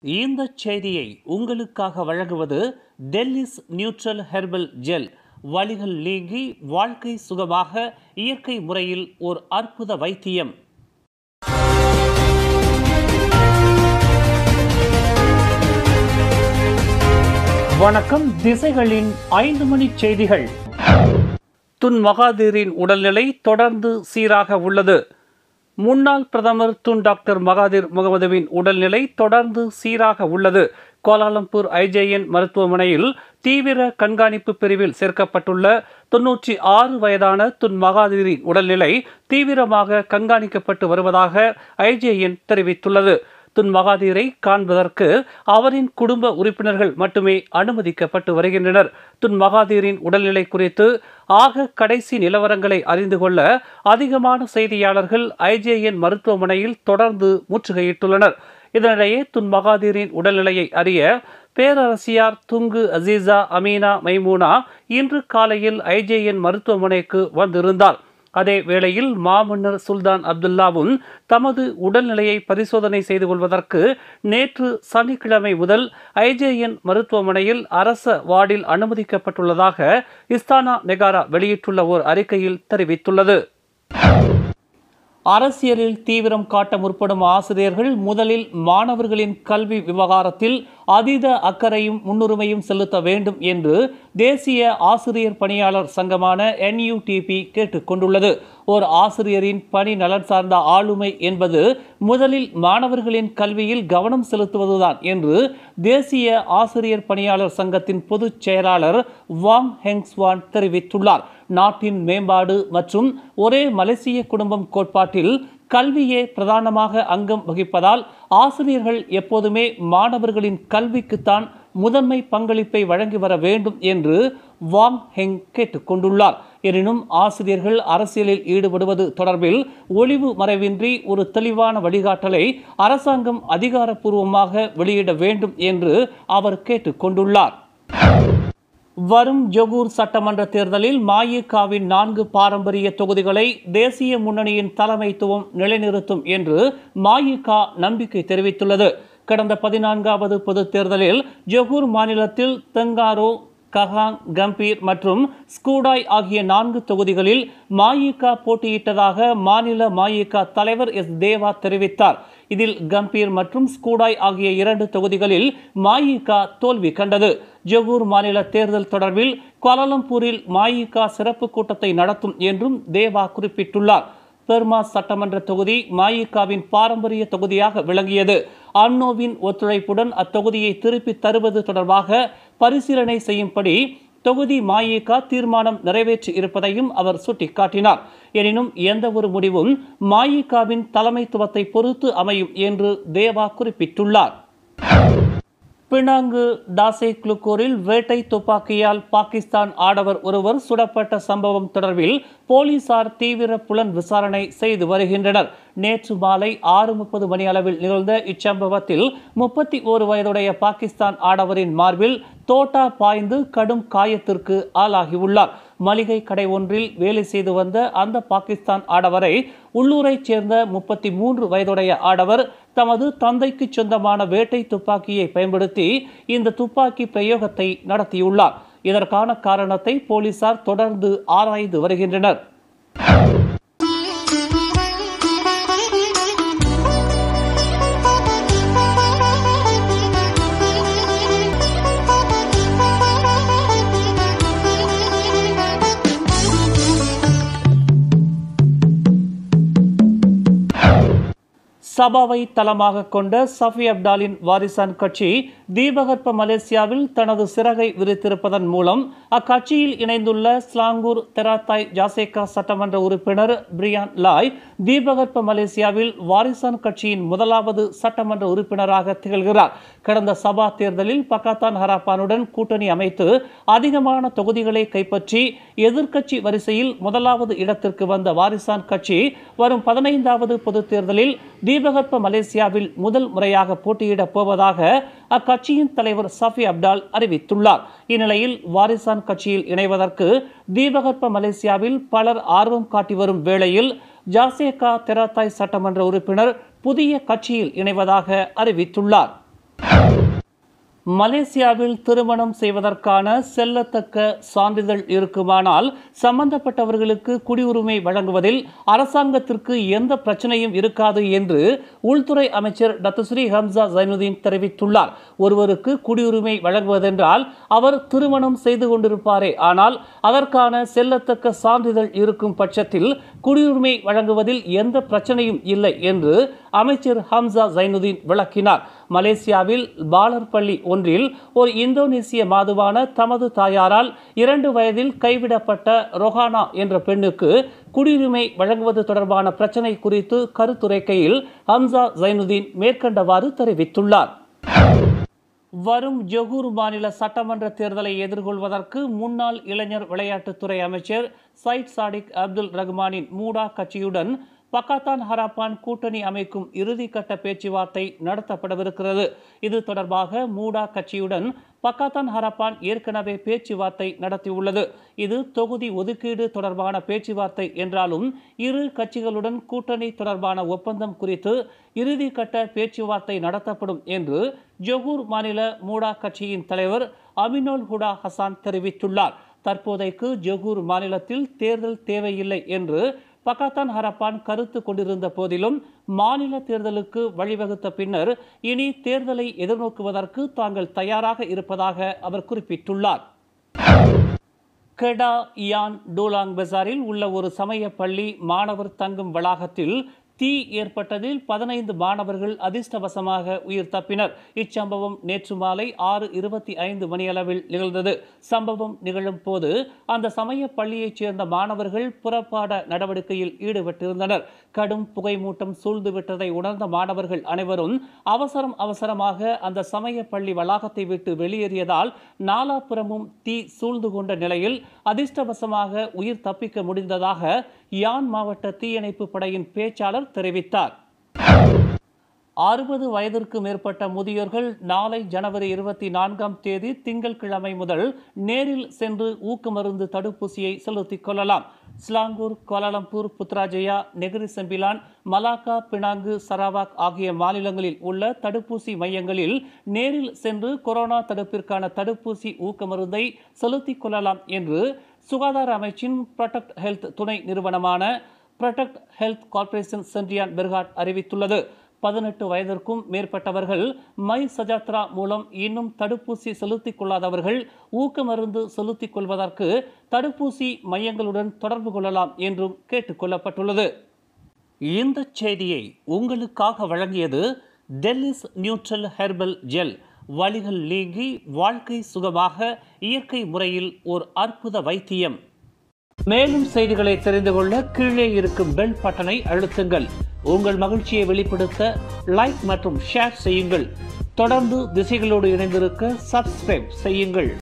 இந்த செய்தியை உங்களுக்காக வழங்குவது டெல்லிஸ் நியூட்ரல் ஹெர்பல் ஜெல் வலிகள் நீங்கி வாழ்க்கை சுகமாக இயற்கை முறையில் ஓர் அற்புத வைத்தியம் வணக்கம் திசைகளின் ஐந்து மணி செய்திகள் துன் மகாதீரின் உடல்நிலை தொடர்ந்து சீராக உள்ளது முன்னாள் பிரதமர் துன் டாக்டர் மகாதீர் முகமதுவின் உடல்நிலை தொடர்ந்து சீராக உள்ளது கோலாலம்பூர் ஐஜேஎன் மருத்துவமனையில் தீவிர கண்காணிப்பு பிரிவில் சேர்க்கப்பட்டுள்ள தொன்னூற்றி ஆறு வயதான துன் மகாதீரின் உடல்நிலை தீவிரமாக கண்காணிக்கப்பட்டு வருவதாக ஐஜேஎன் தெரிவித்துள்ளது துன் மகாதீரை காண்பதற்கு அவரின் குடும்ப உறுப்பினர்கள் மட்டுமே அனுமதிக்கப்பட்டு வருகின்றனர் துன் மகாதீரின் உடல்நிலை குறித்து ஆக கடைசி நிலவரங்களை அறிந்து கொள்ள அதிகமான செய்தியாளர்கள் ஐஜேஎன் மருத்துவமனையில் தொடர்ந்து முற்றுகையிட்டுள்ளனர் இதனிடையே துன் மகாதீரின் உடல்நிலையை அறிய பேரரசியார் துங்கு அசீசா அமீனா மைமூனா இன்று காலையில் ஐஜேஎன் மருத்துவமனைக்கு வந்திருந்தார் அதே வேளையில் மாமன்னர் சுல்தான் அப்துல்லாவும் தமது உடல்நிலையை பரிசோதனை செய்து கொள்வதற்கு நேற்று சனிக்கிழமை முதல் ஐஜேஎன் மருத்துவமனையில் அரச வார்டில் அனுமதிக்கப்பட்டுள்ளதாக இஸ்தானா நெகாரா வெளியிட்டுள்ள ஓர் அறிக்கையில் தெரிவித்துள்ளது அரசியலில் தீவிரம் காட்ட முற்படும் ஆசிரியர்கள் முதலில் மாணவர்களின் கல்வி விவகாரத்தில் அதீத அக்கறையும் முன்னுரிமையும் செலுத்த வேண்டும் என்று தேசிய ஆசிரியர் பணியாளர் சங்கமான என்யூடிபி கேட்டுக்கொண்டுள்ளது ஒரு ஆசிரியரின் பணி நலன் சார்ந்த ஆளுமை என்பது முதலில் மாணவர்களின் கல்வியில் கவனம் செலுத்துவதுதான் என்று தேசிய ஆசிரியர் பணியாளர் சங்கத்தின் பொதுச் செயலாளர் வாங் ஹெங்ஸ்வான் தெரிவித்துள்ளார் நாட்டின் மேம்பாடு மற்றும் ஒரே மலேசிய குடும்பம் கோட்பாட்டில் கல்வியே பிரதானமாக அங்கம் வகிப்பதால் ஆசிரியர்கள் எப்போதுமே மாணவர்களின் கல்விக்குத்தான் முதன்மை பங்களிப்பை வழங்கி வர வேண்டும் என்று வாங் ஹெங் கேட்டுக்கொண்டுள்ளார் எனினும் ஆசிரியர்கள் அரசியலில் ஈடுபடுவது தொடர்பில் ஒளிவு மறைவின்றி ஒரு தெளிவான வழிகாட்டலை அரசாங்கம் அதிகாரப்பூர்வமாக வெளியிட வேண்டும் என்று அவர் கேட்டுக்கொண்டுள்ளார் வரும் ஜொகூர் சட்டமன்ற தேர்தலில் மாயிகாவின் நான்கு பாரம்பரிய தொகுதிகளை தேசிய முன்னணியின் தலைமைத்துவம் நிலைநிறுத்தும் என்று மாயிகா நம்பிக்கை தெரிவித்துள்ளது கடந்த பதினான்காவது பொதுத் தேர்தலில் ஜொகூர் மாநிலத்தில் தெங்காரோ கஹாங் கம்பீர் மற்றும் ஸ்கூடாய் ஆகிய நான்கு தொகுதிகளில் மாயிகா போட்டியிட்டதாக மாநில மாயிகா தலைவர் எஸ் தேவா தெரிவித்தார் இதில் கம்பீர் மற்றும் ஸ்கூடாய் ஆகிய இரண்டு தொகுதிகளில் மாயிகா தோல்வி கண்டது ஜொகூர் மாநில தேர்தல் தொடர்பில் கோலாலம்பூரில் மாயிகா சிறப்பு கூட்டத்தை நடத்தும் என்றும் தேவா குறிப்பிட்டுள்ளார் பெர்மா சட்டமன்ற தொகுதி மாயிகாவின் பாரம்பரிய தொகுதியாக விளங்கியது அன்னோவின் ஒத்துழைப்புடன் அத்தொகுதியை திருப்பி தருவது தொடர்பாக பரிசீலனை செய்யும்படி தொகுதி மாயிகா தீர்மானம் நிறைவேற்றி இருப்பதையும் அவர் சுட்டிக்காட்டினார் எனினும் எந்த ஒரு முடிவும் மாயிகாவின் தலைமைத்துவத்தை பொறுத்து அமையும் என்று தேவா குறிப்பிட்டுள்ளார் பினாங்கு தாசே குளுக்கூரில் வேட்டை துப்பாக்கியால் பாகிஸ்தான் ஆடவர் ஒருவர் சுடப்பட்ட சம்பவம் தொடர்பில் போலீசார் தீவிர புலன் விசாரணை செய்து வருகின்றனர் நேற்று மாலை ஆறு முப்பது மணி அளவில் நிகழ்ந்த இச்சம்பவத்தில் முப்பத்தி ஓரு வயதுடைய பாகிஸ்தான் ஆடவரின் மார்பில் தோட்டா பாய்ந்து கடும் காயத்திற்கு ஆளாகியுள்ளார் மளிகை கடை ஒன்றில் வேலை செய்து வந்த அந்த பாகிஸ்தான் ஆடவரை உள்ளூரைச் சேர்ந்த முப்பத்தி மூன்று வயதுடைய ஆடவர் தமது தந்தைக்கு சொந்தமான வேட்டை துப்பாக்கியை பயன்படுத்தி இந்த துப்பாக்கி பிரயோகத்தை நடத்தியுள்ளார் இதற்கான காரணத்தை போலீசார் தொடர்ந்து ஆராய்ந்து வருகின்றனர் சபாவை தளமாக கொண்ட சஃபி அப்டாலின் வாரிசான் கட்சி தீபகற்ப மலேசியாவில் தனது சிறகை விரித்திருப்பதன் மூலம் அக்கட்சியில் இணைந்துள்ள ஸ்லாங்கூர் தெராத்தாய் ஜாசேகா சட்டமன்ற உறுப்பினர் பிரியான் லாய் தீபகற்ப மலேசியாவில் வாரிசான் கட்சியின் முதலாவது சட்டமன்ற உறுப்பினராக திகழ்கிறார் கடந்த சபா தேர்தலில் பக்காத்தான் ஹராப்பானுடன் கூட்டணி அமைத்து அதிகமான தொகுதிகளை கைப்பற்றி எதிர்க்கட்சி வரிசையில் முதலாவது இடத்திற்கு வந்த வாரிசான் கட்சி வரும் பதினைந்தாவது பொதுத் தேர்தலில் தீபகற்ப மலேசியாவில் முதல் முறையாக போட்டியிடப் போவதாக அக்கட்சியின் தலைவர் சஃபி அப்டால் அறிவித்துள்ளார் இந்நிலையில் வாரிசான் கட்சியில் இணைவதற்கு தீபகற்ப மலேசியாவில் பலர் ஆர்வம் காட்டி வரும் வேளையில் ஜாசேகா தெராத்தாய் சட்டமன்ற உறுப்பினர் புதிய கட்சியில் இணைவதாக அறிவித்துள்ளார் மலேசியாவில் திருமணம் செய்வதற்கான செல்லத்தக்க சான்றிதழ் இருக்குமானால் சம்பந்தப்பட்டவர்களுக்கு குடியுரிமை வழங்குவதில் அரசாங்கத்திற்கு எந்த பிரச்சனையும் இருக்காது என்று உள்துறை அமைச்சர் டத்துஸ்ரீ ஹம்சா ஜைனுதீன் தெரிவித்துள்ளார் ஒருவருக்கு குடியுரிமை வழங்குவதென்றால் அவர் திருமணம் செய்து கொண்டிருப்பாரே ஆனால் அதற்கான செல்லத்தக்க சான்றிதழ் இருக்கும் பட்சத்தில் குடியுரிமை வழங்குவதில் எந்த பிரச்சனையும் இல்லை என்று அமைச்சர் ஹம்சா ஜைனுதீன் விளக்கினார் மலேசியாவில் பாலர் பள்ளி ஒன்றில் ஒரு இந்தோனேசிய மாதுவான தமது தாயாரால் இரண்டு வயதில் கைவிடப்பட்ட ரொஹானா என்ற பெண்ணுக்கு குடியுரிமை வழங்குவது தொடர்பான பிரச்சனை குறித்து கருத்துரைக்கையில் ஹம்சா ஜைனுதீன் மேற்கண்டவாறு தெரிவித்துள்ளார் வரும் ஜொகூர் மாநில சட்டமன்ற தேர்தலை எதிர்கொள்வதற்கு முன்னாள் இளைஞர் விளையாட்டுத்துறை அமைச்சர் சைட் சாடிக் அப்துல் ரஹ்மானின் மூடா கட்சியுடன் பக்காத்தான் ஹராப்பான் கூட்டணி அமைக்கும் இறுதிக்கட்ட பேச்சுவார்த்தை நடத்தப்படவிருக்கிறது இது தொடர்பாக மூடா கட்சியுடன் பக்காத்தான் ஹராப்பான் ஏற்கனவே பேச்சுவார்த்தை நடத்தியுள்ளது இது தொகுதி ஒதுக்கீடு தொடர்பான பேச்சுவார்த்தை என்றாலும் இரு கட்சிகளுடன் கூட்டணி தொடர்பான ஒப்பந்தம் குறித்து இறுதிக்கட்ட பேச்சுவார்த்தை நடத்தப்படும் என்று ஜொகூர் மாநில மூடா கட்சியின் தலைவர் அமினோல் ஹுடா ஹசான் தெரிவித்துள்ளார் தற்போதைக்கு ஜொகூர் மாநிலத்தில் தேர்தல் தேவையில்லை என்று பக்காத்தான் ஹரப்பான் கருத்து கொண்டிருந்த போதிலும் மாநில தேர்தலுக்கு வழிவகுத்த பின்னர் இனி தேர்தலை எதிர்நோக்குவதற்கு தாங்கள் தயாராக இருப்பதாக அவர் குறிப்பிட்டுள்ளார் கெடா இயான் டூலாங் பஜாரில் உள்ள ஒரு சமய பள்ளி மாணவர் தங்கும் வளாகத்தில் தீ ஏற்பட்டதில் பதினைந்து மாணவர்கள் அதிர்ஷ்டவசமாக உயிர் தப்பினர் இச்சம்பவம் நேற்று மாலை ஆறு இருபத்தி ஐந்து மணியளவில் நிகழ்ந்தது சம்பவம் நிகழும் போது அந்த சமய பள்ளியைச் சேர்ந்த மாணவர்கள் புறப்பாட நடவடிக்கையில் ஈடுபட்டிருந்தனர் கடும் புகை மூட்டம் சூழ்ந்து விட்டதை உணர்ந்த மாணவர்கள் அனைவரும் அவசரம் அவசரமாக அந்த சமய பள்ளி வளாகத்தை விட்டு வெளியேறியதால் நாலாபுறமும் தீ சூழ்ந்து கொண்ட நிலையில் அதிர்ஷ்டவசமாக உயிர் தப்பிக்க முடிந்ததாக யான் மாவட்ட தீயணைப்பு படையின் பேச்சாளர் தெரிவித்தார் அறுபது வயதிற்கு மேற்பட்ட முதியோர்கள் நாளை ஜனவரி இருபத்தி நான்காம் தேதி திங்கட்கிழமை முதல் நேரில் சென்று ஊக்கமருந்து தடுப்பூசியை செலுத்திக் கொள்ளலாம் Selangor Kuala Lumpur Putrajaya Negeri Sembilan Malacca Penang Sarawak ஆகிய மாநிலங்களில் உள்ள தடுப்பூசி மையங்களில் நேரில் சென்று கொரோனா தடுப்பிற்கான தடுப்பூசி ஊக்கமருந்தை செலுத்திக் கொள்ளலாம் என்று சுகாதார அமைச்சின் ப்ரொடெக்ட் ஹெல்த் துணை நிறுவனமான protect health corporation Sendirian Berhad அறிவித்துள்ளது பதினெட்டு வயதிற்கும் மேற்பட்டவர்கள் மை சஜாத்ரா மூலம் இன்னும் தடுப்பூசி செலுத்திக் கொள்ளாதவர்கள் ஊக்க மருந்து செலுத்திக் கொள்வதற்கு தடுப்பூசி மையங்களுடன் தொடர்பு கொள்ளலாம் என்றும் கேட்டுக் கொள்ளப்பட்டுள்ளது இந்த செய்தியை உங்களுக்காக வழங்கியது டெல்லிஸ் நியூட்ரல் ஹெர்பல் ஜெல் வலிகள் நீங்கி வாழ்க்கை சுகமாக இயற்கை முறையில் ஒரு அற்புத வைத்தியம் மேலும் செய்திகளை தெரிந்து கொள்ள கீழே இருக்கும் பெல் பட்டனை அழுத்துங்கள் உங்கள் மகிழ்ச்சியை வெளிப்படுத்த லைக் மற்றும் ஷேர் செய்யுங்கள் தொடர்ந்து திசைகளோடு இணைந்திருக்க சப்ஸ்கிரைப் செய்யுங்கள்